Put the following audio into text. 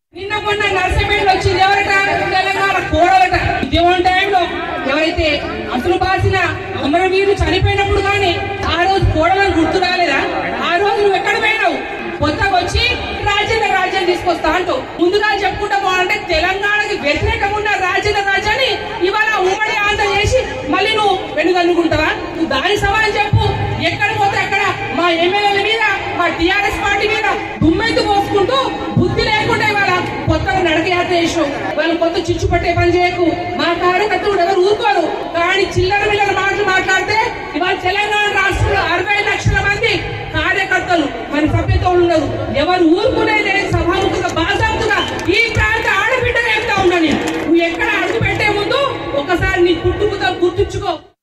నిన్న మొన్న నర్సంపేటలో వచ్చింది ఎవరట తెలంగాణ కోడలట ఉద్యమం టైంలో ఎవరైతే అసలు బాసిన అమరవీరులు చనిపోయినప్పుడు కానీ ఆ రోజు కోడలను గుర్తు రాలేదా ఆ రోజు నువ్వు ఎక్కడ పోయినావు కొత్తగా వచ్చి రాజ్యాంగ రాజ్యం తీసుకొస్తా అంటూ ముందుగా చెప్పుకుంటా పోవాలంటే తెలంగాణకి వ్యతిరేకంగా ఉన్న రాజ్యాంగ రాజ్యాన్ని ఇవాళ ఉమ్మడి ఆంధ్ర చేసి మళ్ళీ నువ్వు వెనుగనుకుంటావా నువ్వు దాని సమానం చెప్పు ఎక్కడ పోతే అక్కడ మా ఎమ్మెల్యేల మీద మా టిఆర్ఎస్ పార్టీ మీద దుమ్మెత్తు పోసుకుంటూ బుద్ధి లేకుండా ఇవాళ కొత్తగా నడకయాత్ర చేసావు వాళ్ళు కొత్త చిచ్చు పట్టే పని చేయకు మా కార్యకర్తలు ఎవరు ఊరుకోరు కానీ చిల్లర మిల్లర మాటలు మాట్లాడితే ఇవాళ తెలంగాణ రాష్ట్రంలో అరవై లక్షల మంది కార్యకర్తలు మన సభ్యతో ఉన్నారు ఎవరు ఊరుకునేది సభాముఖంగా బాధాముఖంగా ఈ ప్రాంత ఆడబిడ్డగా చెప్తా ఉన్నా నేను నువ్వు ఎక్కడ అడుగు పెట్టే ముందు ఒకసారి నీ పుట్టుకతో గుర్తుంచుకో